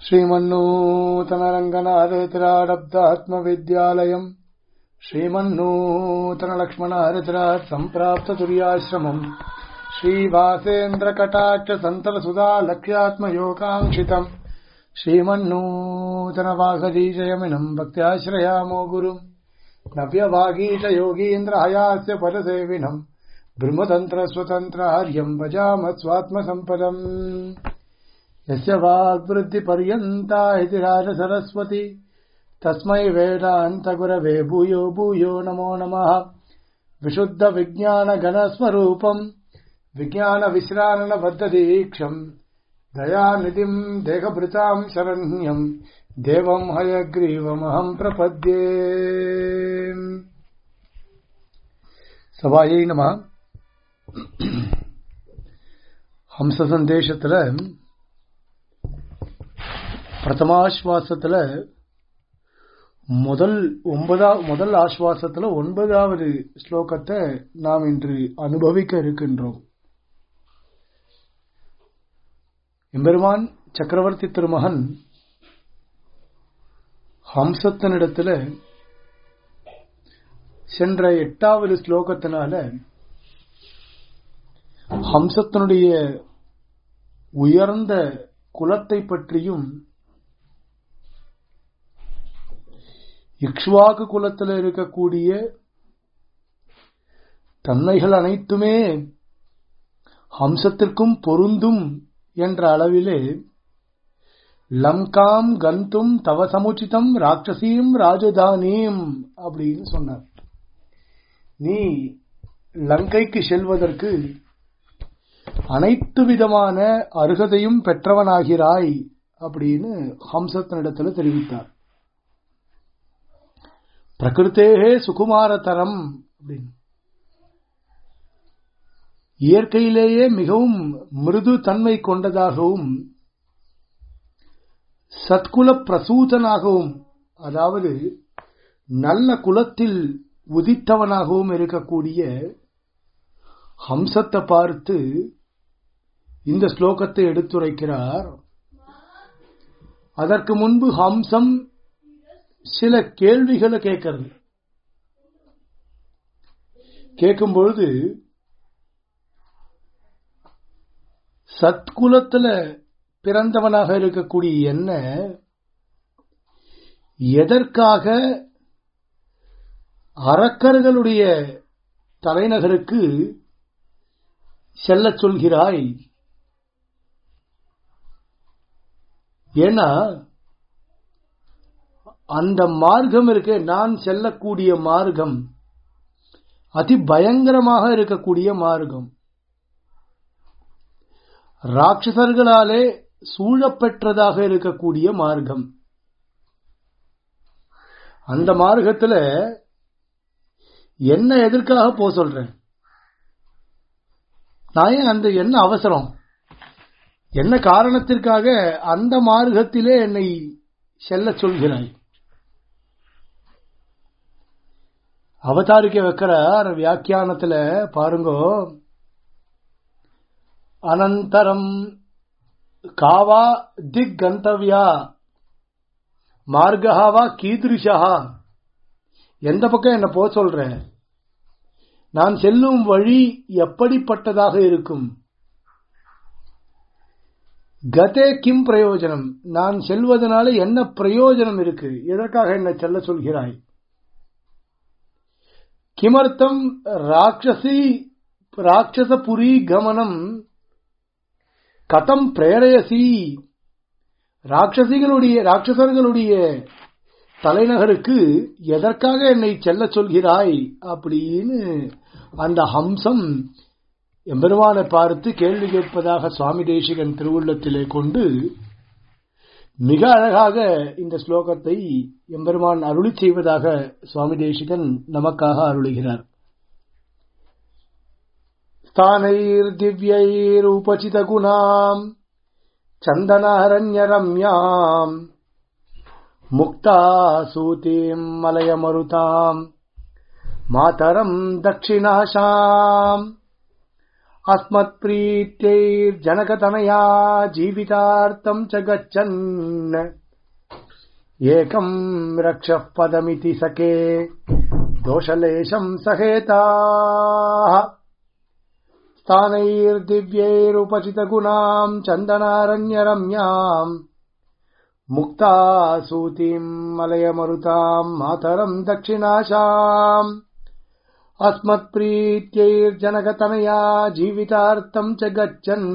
श्रीमन्नूतनरङ्गनारेतिराडब्दात्मविद्यालयम् श्रीमन्नूतनलक्ष्मणारितिरात् सम्प्राप्ततुर्याश्रमम् श्रीवासेन्द्रकटाक्षसन्तलसुधा लक्ष्यात्मयोगाङ्क्षितम् श्रीमन्नूतनवाघदीजयमिनम् भक्त्याश्रयामो गुरुम् नव्यवागीशयोगीन्द्रहयास्य पदसेविनम् ब्रह्मतन्त्रस्वतन्त्रार्यम् भजाम स्वात्मसम्पदम् यस्य वाग्वृद्धिपर्यन्ता इति राजसरस्वती तस्मै वेदान्तगुरवे भूयो भूयो नमो नमः विशुद्धविज्ञानगणस्वरूपम् विज्ञानविश्राननबद्धदीक्षम् दयानिधिम् देहभृताम् शरण्यम् देवम् हयग्रीवमहम् प्रपद्ये சபாயை நம ஹம்ச சந்தேஷத்துல பிரதமாஸ்வாசத்துல முதல் ஒன்பதா முதல் ஆஸ்வாசத்துல ஒன்பதாவது ஸ்லோகத்தை நாம் இன்று அனுபவிக்க இருக்கின்றோம் எம்பெருமான் சக்கரவர்த்தி திருமகன் ஹம்சத்தினிடத்துல சென்ற எட்டாவது ஸ்லோகத்தினால ஹம்சத்தினுடைய உயர்ந்த குலத்தை பற்றியும் இக்ஷ்வாகு குலத்தில் இருக்கக்கூடிய தன்மைகள் அனைத்துமே ஹம்சத்திற்கும் பொருந்தும் என்ற அளவிலே லங்காம் கந்தும் தவ சமுச்சிதம் ராட்சசீம் ராஜதானியும் அப்படின்னு சொன்னார் நீ லங்கைக்கு செல்வதற்கு அனைத்து விதமான அருகதையும் பெற்றவனாகிறாய் அப்படின்னு ஹம்சத்தினிடத்துல தெரிவித்தார் பிரகிருத்தேகே சுகுமாரதரம் அப்படின்னு இயற்கையிலேயே மிகவும் மிருது தன்மை கொண்டதாகவும் சத்குல பிரசூதனாகவும் அதாவது நல்ல குலத்தில் உதித்தவனாகவும் இருக்கக்கூடிய ஹம்சத்தை பார்த்து இந்த ஸ்லோகத்தை எடுத்துரைக்கிறார் அதற்கு முன்பு ஹம்சம் சில கேள்விகளை கேட்கிறது கேட்கும் பொழுது சத்குலத்துல பிறந்தவனாக இருக்கக்கூடிய என்ன எதற்காக அரக்கர்களுடைய தலைநகருக்கு செல்லச் சொல்கிறாய் ஏன்னா அந்த மார்க்கம் இருக்கு நான் செல்லக்கூடிய மார்க்கம் அதி பயங்கரமாக இருக்கக்கூடிய மார்க்கம் ராட்சசர்களாலே சூழப்பெற்றதாக இருக்கக்கூடிய மார்க்கம் அந்த மார்க்கத்துல என்ன எதற்காக போக சொல்றேன் நான் ஏன் அந்த என்ன அவசரம் என்ன காரணத்திற்காக அந்த மார்க்கத்திலே என்னை செல்ல சொல்கிறாய் அவதாரிக்க வைக்கிறார் வியாக்கியானத்துல பாருங்கோ அனந்தரம் காவா திக் கந்தவியா மார்காவா கீதிருஷா எந்த பக்கம் என்ன போக சொல்ற நான் செல்லும் வழி எப்படிப்பட்டதாக இருக்கும் கதே கிம் பிரயோஜனம் நான் செல்வதனால என்ன பிரயோஜனம் இருக்கு எதற்காக என்ன செல்ல சொல்கிறாய் கிமர்த்தம் ராட்சசி ராட்சசபுரி கமனம் கதம் பிரேரயசி ராட்சசிகளுடைய ராட்சசர்களுடைய தலைநகருக்கு எதற்காக என்னை செல்ல சொல்கிறாய் அப்படின்னு அந்த ஹம்சம் எம்பெருமானை பார்த்து கேள்வி கேட்பதாக சுவாமி தேசிகன் திருவுள்ளத்திலே கொண்டு மிக அழகாக இந்த ஸ்லோகத்தை எம்பெருமான் அருளி செய்வதாக சுவாமி தேசிகன் நமக்காக அருளுகிறார் स्थानैर्दिव्यैरुपचितगुणाम् चन्दनारण्यरम्याम् मुक्तासूतीम् मलयमरुताम् मातरम् दक्षिणाशाम् அஸ்மத் பிரீத்தைர் ஜனகதனயா ஜீவிதார்த்தம் ச கச்சன் ஏகம் ரக்ஷ பதமிதி சகே தோஷலேஷம் சகேதாः स्थानैर्दिव्यैरुपचितगुणाम् चन्दनारण्यरम्याम् मुक्तासूतीम् मलयमरुताम् मातरम् दक्षिणाशाम् अस्मत्प्रीत्यैर्जनकतनया जीवितार्थम् च गच्छन्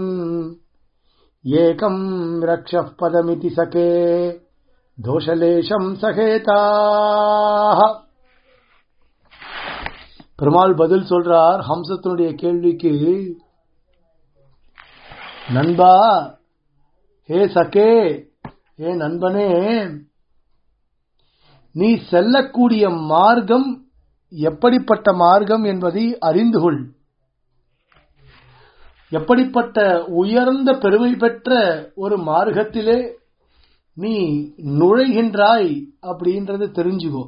एकम् रक्षः पदमिति सखे दोषलेशम् सहेताः பெருமாள் பதில் சொல்றார் ஹம்சத்தினுடைய கேள்விக்கு நண்பா ஹே சகே ஹே நண்பனே நீ செல்லக்கூடிய மார்க்கம் எப்படிப்பட்ட மார்க்கம் என்பதை அறிந்து கொள் எப்படிப்பட்ட உயர்ந்த பெருமை பெற்ற ஒரு மார்க்கத்திலே நீ நுழைகின்றாய் அப்படின்றது தெரிஞ்சுக்கோ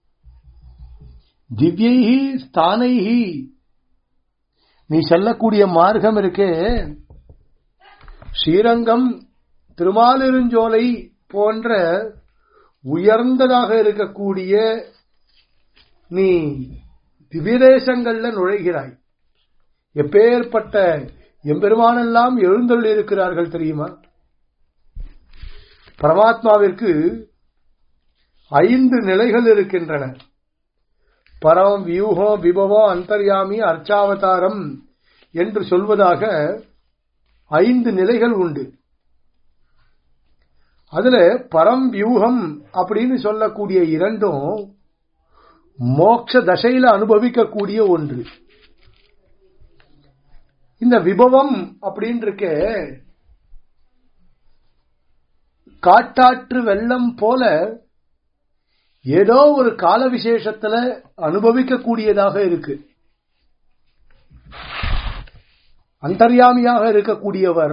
திவ்யைஹி ஸ்தானைஹி நீ செல்லக்கூடிய மார்க்கம் இருக்கே ஸ்ரீரங்கம் திருமாலிருஞ்சோலை போன்ற உயர்ந்ததாக இருக்கக்கூடிய நீ திவ்யதேசங்கள்ல நுழைகிறாய் எப்பேற்பட்ட எம்பெருமானெல்லாம் எழுந்தொள்ளி இருக்கிறார்கள் தெரியுமா பரமாத்மாவிற்கு ஐந்து நிலைகள் இருக்கின்றன பரம் வியூகம் விபவம் அந்தர்யாமி அர்ச்சாவதாரம் என்று சொல்வதாக ஐந்து நிலைகள் உண்டு அதுல பரம் வியூகம் அப்படின்னு சொல்லக்கூடிய இரண்டும் மோட்ச தசையில அனுபவிக்கக்கூடிய ஒன்று இந்த விபவம் அப்படின்னு இருக்க காட்டாற்று வெள்ளம் போல ஏதோ ஒரு கால விசேஷத்துல அனுபவிக்கக்கூடியதாக இருக்கு அந்தர்யாமியாக இருக்கக்கூடியவர்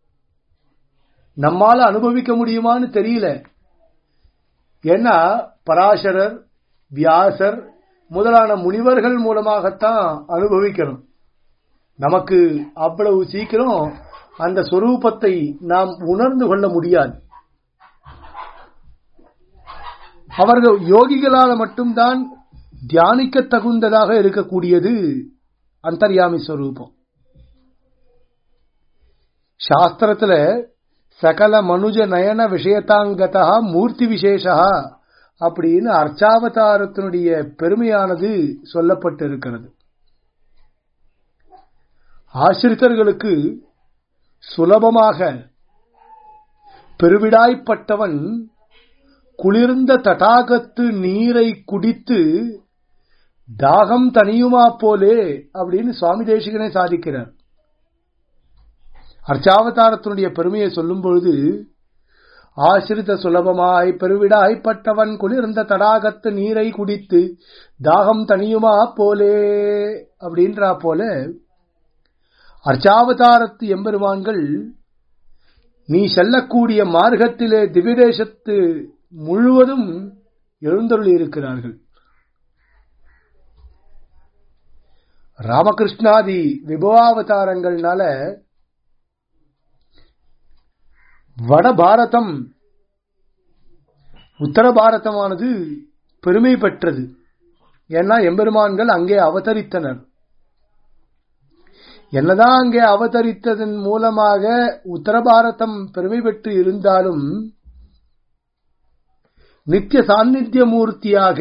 நம்மால அனுபவிக்க முடியுமான்னு தெரியல ஏன்னா பராசரர் வியாசர் முதலான முனிவர்கள் மூலமாகத்தான் அனுபவிக்கணும் நமக்கு அவ்வளவு சீக்கிரம் அந்த சொரூபத்தை நாம் உணர்ந்து கொள்ள முடியாது அவர்கள் யோகிகளால் மட்டும்தான் தியானிக்க தகுந்ததாக இருக்கக்கூடியது அந்தர்யாமி ஸ்வரூபம் சாஸ்திரத்துல சகல மனுஜ நயன விஷயத்தாங்கதா மூர்த்தி விசேஷா அப்படின்னு அர்ச்சாவதாரத்தினுடைய பெருமையானது சொல்லப்பட்டிருக்கிறது ஆசிரித்தர்களுக்கு சுலபமாக பெருவிடாய்ப்பட்டவன் குளிர்ந்த தடாகத்து நீரை குடித்து தாகம் தனியுமா போலே அப்படின்னு சுவாமி தேசிகனே சாதிக்கிறார் அர்ச்சாவதாரத்தினுடைய பெருமையை சொல்லும் பொழுது ஆசிரித்த சுலபமாய் பெருவிடாய்ப்பட்டவன் குளிர்ந்த தடாகத்து நீரை குடித்து தாகம் தனியுமா போலே அப்படின்றா போல அர்ச்சாவதாரத்து எம்பெருமான்கள் நீ செல்லக்கூடிய மார்க்கத்திலே திவிதேசத்து முழுவதும் எழுந்தருளி இருக்கிறார்கள் ராமகிருஷ்ணாதி விபவாவதாரங்கள்னால வட பாரதம் உத்தர பாரதமானது பெருமை பெற்றது ஏன்னா எம்பெருமான்கள் அங்கே அவதரித்தனர் என்னதான் அங்கே அவதரித்ததன் மூலமாக உத்தர பாரதம் பெருமை பெற்று இருந்தாலும் நித்திய சாநித்திய மூர்த்தியாக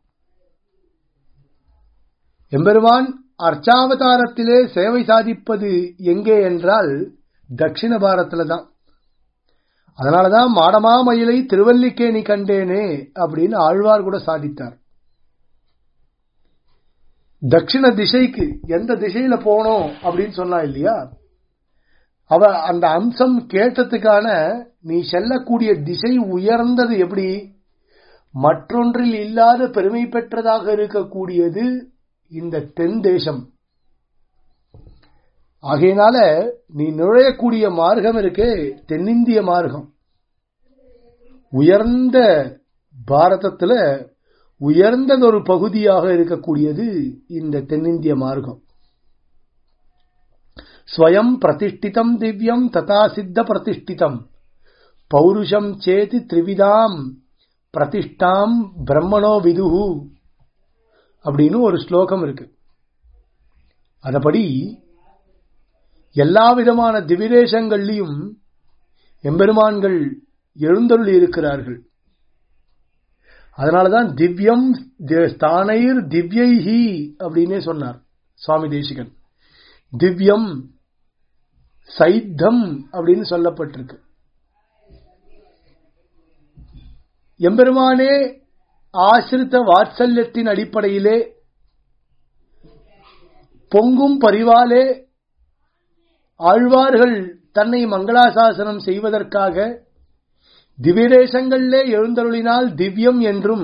எம்பெருமான் அர்ச்சாவதாரத்திலே சேவை சாதிப்பது எங்கே என்றால் தட்சிண பாரத்துல தான் அதனாலதான் மாடமா மயிலை திருவல்லிக்கேணி கண்டேனே அப்படின்னு ஆழ்வார் கூட சாதித்தார் தட்சிண திசைக்கு எந்த திசையில போனோம் அப்படின்னு சொன்னா இல்லையா அவ அந்த அம்சம் கேட்டதுக்கான நீ செல்லக்கூடிய திசை உயர்ந்தது எப்படி மற்றொன்றில் இல்லாத பெருமை பெற்றதாக இருக்கக்கூடியது இந்த தென் தேசம் ஆகையினால நீ நுழையக்கூடிய மார்க்கம் இருக்கே தென்னிந்திய மார்க்கம் உயர்ந்த பாரதத்துல உயர்ந்ததொரு பகுதியாக இருக்கக்கூடியது இந்த தென்னிந்திய மார்க்கம் ஸ்வயம் பிரதிஷ்டிதம் திவ்யம் ததா சித்த பிரதிஷ்டிதம் பௌருஷம் சேதி த்ரிவிதாம் பிரதிஷ்டாம் பிரம்மணோ விதுஹு அப்படின்னு ஒரு ஸ்லோகம் இருக்கு அதபடி எல்லா விதமான திவிதேசங்கள்லையும் எம்பெருமான்கள் எழுந்தருளி இருக்கிறார்கள் அதனாலதான் திவ்யம் ஸ்தானைர் திவ்யைஹி அப்படின்னே சொன்னார் சுவாமி தேசிகன் திவ்யம் சைத்தம் அப்படின்னு சொல்லப்பட்டிருக்கு எம்பெருமானே ஆசிரித்த வாத்சல்யத்தின் அடிப்படையிலே பொங்கும் பரிவாலே ஆழ்வார்கள் தன்னை மங்களாசாசனம் செய்வதற்காக திவ்யதேசங்களிலே எழுந்தருளினால் திவ்யம் என்றும்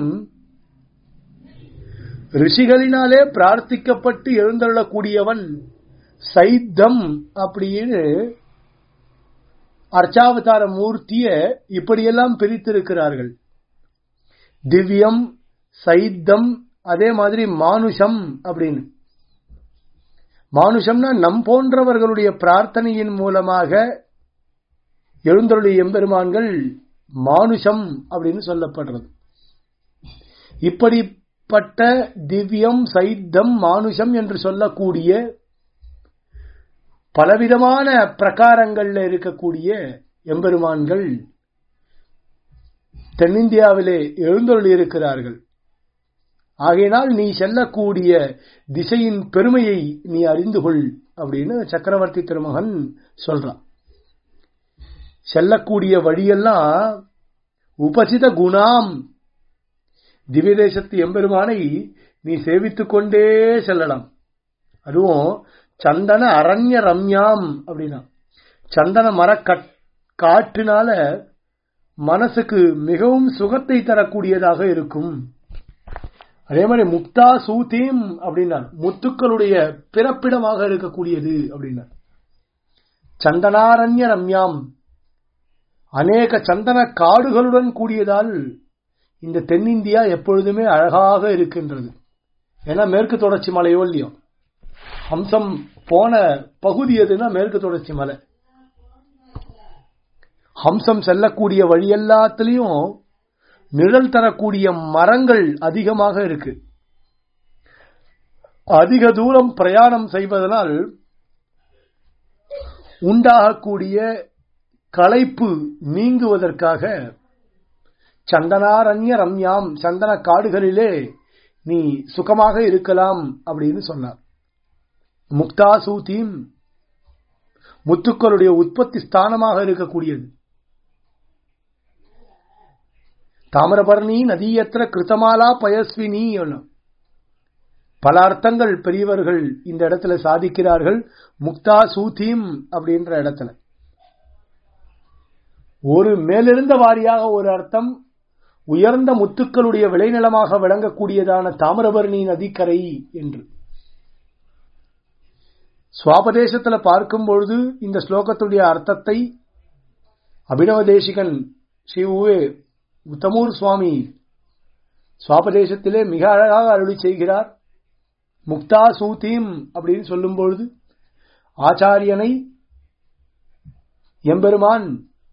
ரிஷிகளினாலே பிரார்த்திக்கப்பட்டு எழுந்தருளக்கூடியவன் சைத்தம் அப்படின்னு அர்ச்சாவதார மூர்த்திய இப்படியெல்லாம் பிரித்திருக்கிறார்கள் திவ்யம் சைத்தம் அதே மாதிரி மானுஷம் அப்படின்னு மானுஷம்னா நம் போன்றவர்களுடைய பிரார்த்தனையின் மூலமாக எழுந்தருளிய எம்பெருமான்கள் மானுஷம் அப்படின்னு சொல்லப்படுறது இப்படிப்பட்ட திவ்யம் சைத்தம் மானுஷம் என்று சொல்லக்கூடிய பலவிதமான பிரகாரங்கள்ல இருக்கக்கூடிய எம்பெருமான்கள் தென்னிந்தியாவிலே எழுந்தருளி இருக்கிறார்கள் ஆகையினால் நீ செல்லக்கூடிய திசையின் பெருமையை நீ அறிந்து கொள் அப்படின்னு சக்கரவர்த்தி திருமகன் சொல்றான் செல்லக்கூடிய வழியெல்லாம் உபசித குணாம் திவ்யதேசத்து எம்பெருமானை நீ சேவித்துக் கொண்டே செல்லலாம் அதுவும் சந்தன அரண்ய ரம்யாம் அப்படின்னா சந்தன மர காற்றினால மனசுக்கு மிகவும் சுகத்தை தரக்கூடியதாக இருக்கும் அதே மாதிரி முக்தா சூதீம் அப்படின்னார் முத்துக்களுடைய பிறப்பிடமாக இருக்கக்கூடியது அப்படின்னார் சந்தனாரண்ய ரம்யாம் அநேக சந்தன காடுகளுடன் கூடியதால் இந்த தென்னிந்தியா எப்பொழுதுமே அழகாக இருக்கின்றது ஏன்னா மேற்கு தொடர்ச்சி மலையோ இல்லையோ ஹம்சம் போன பகுதி எதுனா மேற்கு தொடர்ச்சி மலை ஹம்சம் செல்லக்கூடிய வழி எல்லாத்திலையும் நிழல் தரக்கூடிய மரங்கள் அதிகமாக இருக்கு அதிக தூரம் பிரயாணம் செய்வதனால் உண்டாகக்கூடிய களைப்பு நீங்குவதற்காக சந்தனாரண்ய ரம்யாம் சந்தன காடுகளிலே நீ சுகமாக இருக்கலாம் அப்படின்னு சொன்னார் முக்தா சூதீம் முத்துக்களுடைய உற்பத்தி ஸ்தானமாக இருக்கக்கூடியது தாமிரபரணி நதியத்திர கிருத்தமாலா பயஸ்வினி பல அர்த்தங்கள் பெரியவர்கள் இந்த இடத்துல சாதிக்கிறார்கள் முக்தா சூதீம் அப்படின்ற இடத்துல ஒரு மேலிருந்த வாரியாக ஒரு அர்த்தம் உயர்ந்த முத்துக்களுடைய விளைநிலமாக விளங்கக்கூடியதான தாமிரபரணி நதிக்கரை என்று சுவாபதேசத்துல பார்க்கும் பொழுது இந்த ஸ்லோகத்துடைய அர்த்தத்தை அபினவ தேசிகன் ஸ்ரீ உவே உத்தமூர் சுவாமி சுவாபதேசத்திலே மிக அழகாக அருளி செய்கிறார் முக்தா சூதீம் அப்படின்னு சொல்லும் பொழுது ஆச்சாரியனை எம்பெருமான்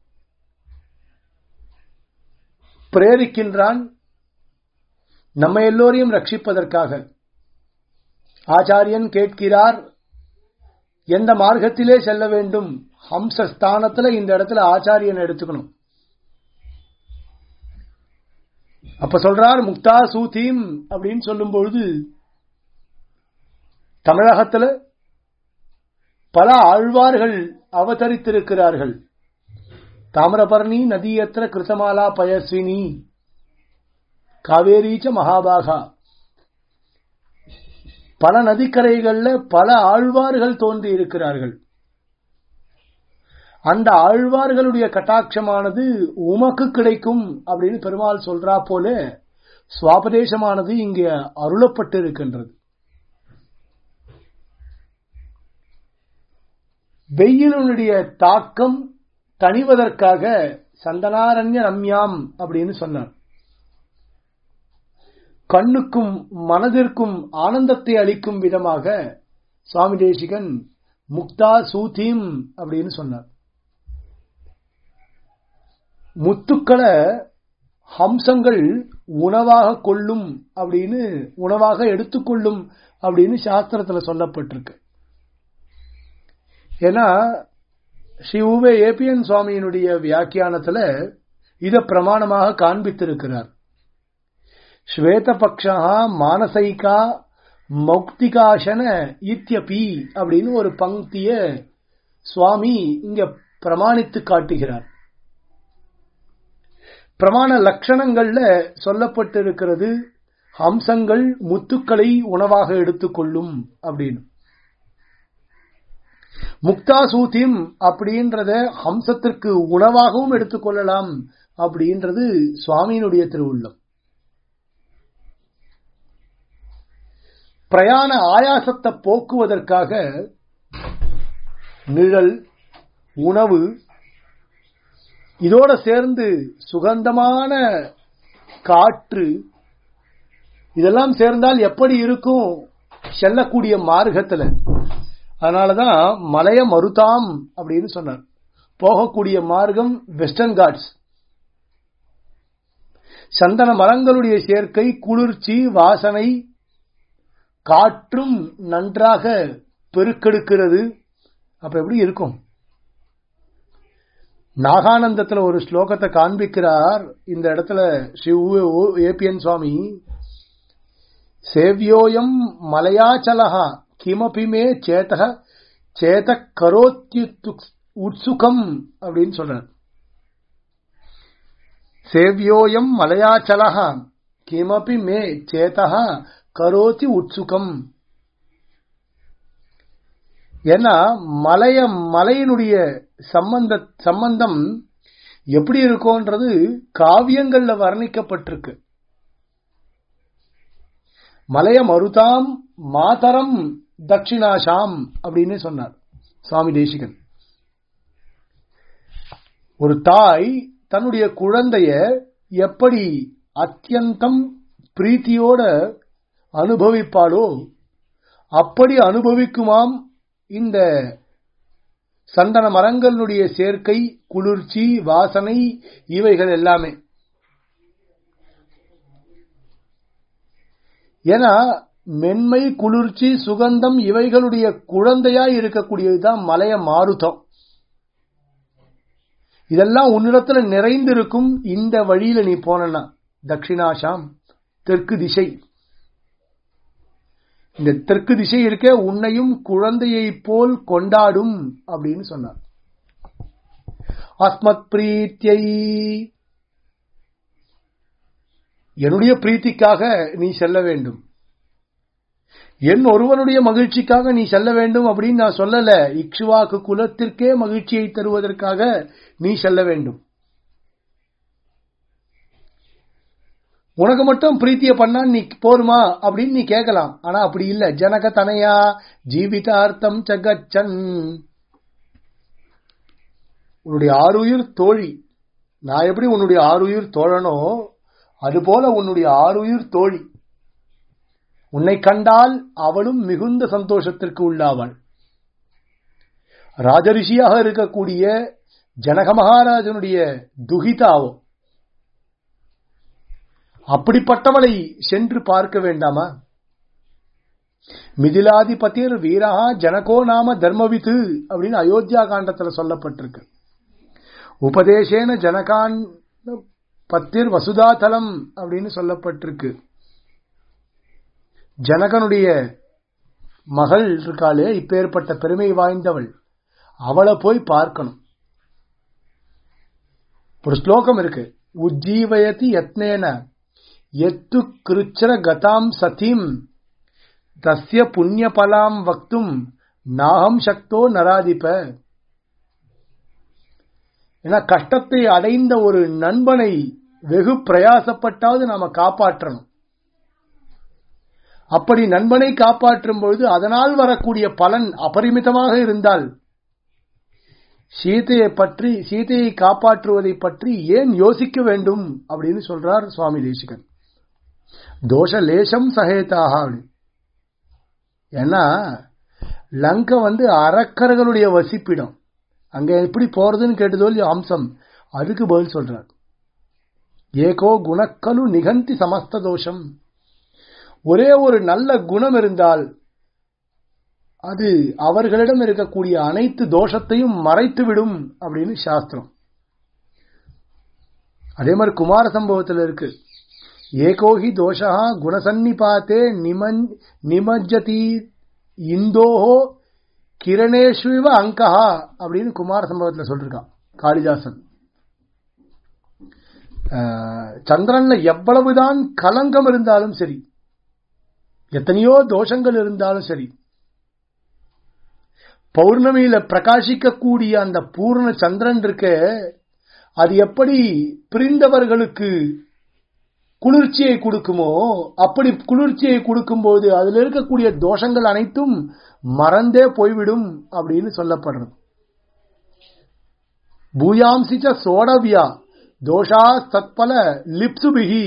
பிரேரிக்கின்றான் நம்ம எல்லோரையும் ரட்சிப்பதற்காக ஆச்சாரியன் கேட்கிறார் எந்த மார்க்கத்திலே செல்ல வேண்டும் ஹம்ச ஸ்தானத்துல இந்த இடத்துல ஆச்சாரியன் எடுத்துக்கணும் அப்ப சொல்றார் முக்தா சூதீம் அப்படின்னு சொல்லும் பொழுது தமிழகத்துல பல ஆழ்வார்கள் அவதரித்திருக்கிறார்கள் தாமிரபரணி நதியத்திர கிருத்தமாலா பயஸ்வினி காவேரீச்ச மகாபாகா பல நதிக்கரைகள்ல பல ஆழ்வார்கள் தோன்றி இருக்கிறார்கள் அந்த ஆழ்வார்களுடைய கட்டாட்சமானது உமக்கு கிடைக்கும் அப்படின்னு பெருமாள் சொல்றா போல சுவாபதேசமானது இங்கே அருளப்பட்டு இருக்கின்றது வெயிலுடைய தாக்கம் தணிவதற்காக சந்தனாரண்ய ரம்யாம் அப்படின்னு சொன்னார் கண்ணுக்கும் மனதிற்கும் ஆனந்தத்தை அளிக்கும் விதமாக சுவாமி தேசிகன் முக்தா சூதீம் அப்படின்னு சொன்னார் முத்துக்களை ஹம்சங்கள் உணவாக கொள்ளும் அப்படின்னு உணவாக எடுத்துக்கொள்ளும் அப்படின்னு சாஸ்திரத்துல சொல்லப்பட்டிருக்கு ஏன்னா ஸ்ரீ உவே ஏபிஎன் சுவாமியினுடைய வியாக்கியானத்துல இத பிரமாணமாக காண்பித்திருக்கிறார் ஸ்வேதபக்ஷா மானசைகா மௌக்திகாசன இத்தியபி அப்படின்னு ஒரு பங்கிய சுவாமி இங்க பிரமாணித்து காட்டுகிறார் பிரமாண லட்சணங்கள்ல சொல்லப்பட்டிருக்கிறது ஹம்சங்கள் முத்துக்களை உணவாக எடுத்துக்கொள்ளும் அப்படின்னு முக்தாசூத்திம் அப்படின்றத ஹம்சத்திற்கு உணவாகவும் எடுத்துக்கொள்ளலாம் அப்படின்றது சுவாமியினுடைய திருவுள்ளம் பிரயாண ஆயாசத்தை போக்குவதற்காக நிழல் உணவு இதோட சேர்ந்து சுகந்தமான காற்று இதெல்லாம் சேர்ந்தால் எப்படி இருக்கும் செல்லக்கூடிய மார்க்கத்துல அதனாலதான் மலைய மருதாம் அப்படின்னு சொன்னார் போகக்கூடிய மார்க்கம் வெஸ்டர்ன் காட்ஸ் சந்தன மரங்களுடைய சேர்க்கை குளிர்ச்சி வாசனை காற்றும் நன்றாக பெருக்கெடுக்கிறது அப்ப எப்படி இருக்கும் நாகானந்தத்துல ஒரு ஸ்லோகத்தை காண்பிக்கிறார் இந்த இடத்துல ஸ்ரீ ஏபிஎன் சுவாமி சேவியோயம் மலையாச்சலகா கிமபி மே சேதக சேத கரோத்யு உத்சுகம் அப்படின்னு சொல்றார் சேவியோயம் மலையாச்சலகா கிமபி மே சேதக கரோதி உத்சுகம் ஏன்னா மலைய மலையினுடைய சம்பந்த சம்பந்தம் எப்படி இருக்கும்ன்றது காவியங்கள்ல வர்ணிக்கப்பட்டிருக்கு மலைய மருதாம் மாதரம் தட்சிணாஷாம் அப்படின்னு சொன்னார் சுவாமி தேசிகன் ஒரு தாய் தன்னுடைய குழந்தைய எப்படி அத்தியந்தம் பிரீத்தியோட அனுபவிப்பாளோ அப்படி அனுபவிக்குமாம் இந்த சந்தன மரங்களுடைய சேர்க்கை குளிர்ச்சி வாசனை இவைகள் எல்லாமே ஏன்னா மென்மை குளிர்ச்சி சுகந்தம் இவைகளுடைய குழந்தையா இருக்கக்கூடியதுதான் மலைய மாருதம் இதெல்லாம் உன்னிடத்துல நிறைந்திருக்கும் இந்த வழியில நீ போனா தட்சிணாஷாம் தெற்கு திசை இந்த தெற்கு திசை இருக்க உன்னையும் குழந்தையை போல் கொண்டாடும் அப்படின்னு சொன்னார் அஸ்மத் பிரீத்தியை என்னுடைய பிரீத்திக்காக நீ செல்ல வேண்டும் என் ஒருவனுடைய மகிழ்ச்சிக்காக நீ செல்ல வேண்டும் அப்படின்னு நான் சொல்லல இக்ஷுவாக்கு குலத்திற்கே மகிழ்ச்சியை தருவதற்காக நீ செல்ல வேண்டும் உனக்கு மட்டும் பிரீத்திய பண்ணா நீ போருமா அப்படின்னு நீ கேட்கலாம் ஆனா அப்படி இல்ல ஜனக தனையா ஜீவிதார்த்தம் சகச்சன் உன்னுடைய ஆறுயிர் தோழி நான் எப்படி உன்னுடைய ஆறுயிர் தோழனோ அதுபோல உன்னுடைய ஆறுயிர் தோழி உன்னை கண்டால் அவளும் மிகுந்த சந்தோஷத்திற்கு உள்ளாவாள் ராஜரிஷியாக இருக்கக்கூடிய ஜனக மகாராஜனுடைய துகிதாவோ அப்படிப்பட்டவளை சென்று பார்க்க வேண்டாமா மிதிலாதிபதிர் வீரஹா ஜனகோ நாம தர்மவித்து அப்படின்னு அயோத்தியா காண்டத்துல சொல்லப்பட்டிருக்கு உபதேசேன ஜனகான் பத்திர் வசுதாதலம் அப்படின்னு சொல்லப்பட்டிருக்கு ஜனகனுடைய மகள் இருக்காளே இப்பேற்பட்ட பெருமை வாய்ந்தவள் அவளை போய் பார்க்கணும் ஒரு ஸ்லோகம் இருக்கு உஜ்ஜீவயதி யத்னேன எத்து கிருச்சர கதாம் சதீம் தஸ்ய புண்ணிய பலாம் வக்தும் நாகம் சக்தோ நராதிப ஏன்னா கஷ்டத்தை அடைந்த ஒரு நண்பனை வெகு பிரயாசப்பட்டாவது நாம காப்பாற்றணும் அப்படி நண்பனை காப்பாற்றும் பொழுது அதனால் வரக்கூடிய பலன் அபரிமிதமாக இருந்தால் சீதையை பற்றி சீதையை காப்பாற்றுவதை பற்றி ஏன் யோசிக்க வேண்டும் அப்படின்னு சொல்றார் சுவாமி தேசிகன் தோஷ லேசம் சகேதாக ஏன்னா லங்கை வந்து அரக்கர்களுடைய வசிப்பிடம் அங்க எப்படி போறதுன்னு கேட்டதோ இல்லையோ அம்சம் அதுக்கு பதில் சொல்றார் ஏகோ குணக்கலு நிகந்தி சமஸ்த தோஷம் ஒரே ஒரு நல்ல குணம் இருந்தால் அது அவர்களிடம் இருக்கக்கூடிய அனைத்து தோஷத்தையும் மறைத்து விடும் அப்படின்னு சாஸ்திரம் அதே மாதிரி குமார சம்பவத்தில் இருக்கு ஏகோஹி தோஷா குணசன்னிபாத்தே நிமஞ் நிமஜ்ஜதி இந்தோஹோ கிரணேஷ்விவ அங்கஹா அப்படின்னு குமார சம்பவத்தில் சொல்லிருக்கான் காளிதாசன் சந்திரன்ல எவ்வளவுதான் கலங்கம் இருந்தாலும் சரி எத்தனையோ தோஷங்கள் இருந்தாலும் சரி பௌர்ணமியில பிரகாசிக்கக்கூடிய அந்த பூர்ண சந்திரன் இருக்க அது எப்படி பிரிந்தவர்களுக்கு குளிர்ச்சியை கொடுக்குமோ அப்படி குளிர்ச்சியை கொடுக்கும்போது அதுல இருக்கக்கூடிய தோஷங்கள் அனைத்தும் மறந்தே போய்விடும் அப்படின்னு சொல்லப்படுறது பூயாம்சிச்ச சோடவியா தோஷா தத்பல லிப்சுபிகி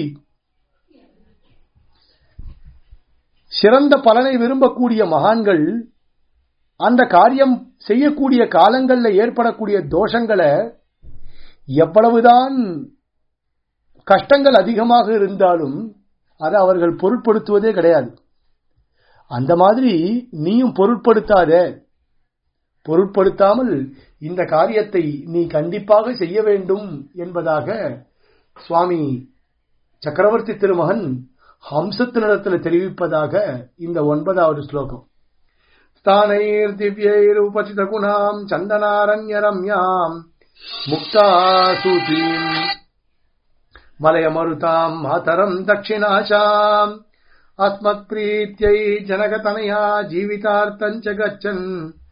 சிறந்த பலனை விரும்பக்கூடிய மகான்கள் அந்த காரியம் செய்யக்கூடிய காலங்கள்ல ஏற்படக்கூடிய தோஷங்களை எவ்வளவுதான் கஷ்டங்கள் அதிகமாக இருந்தாலும் அதை அவர்கள் பொருட்படுத்துவதே கிடையாது அந்த மாதிரி நீயும் பொருட்படுத்தாத பொருட்படுத்தாமல் இந்த காரியத்தை நீ கண்டிப்பாக செய்ய வேண்டும் என்பதாக சுவாமி சக்கரவர்த்தி திருமகன் ஹம்சத்தினிடத்தில் தெரிவிப்பதாக இந்த ஒன்பதாவது ஸ்லோகம் ஸ்தானைர் திவ்யைர் உபசித குணாம் சந்தனாரண்ய ரம்யாம் முக்தாசூதீம் மலயமருதாம் மாதரம் தட்சிணாசாம் அஸ்மத் பிரீத்தியை ஜனகதனயா ஜீவிதார்த்தஞ்ச கச்சன்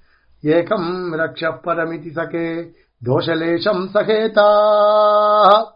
ஏகம் ரக்ஷ பரமிதி சகே தோஷலேஷம் சகேதா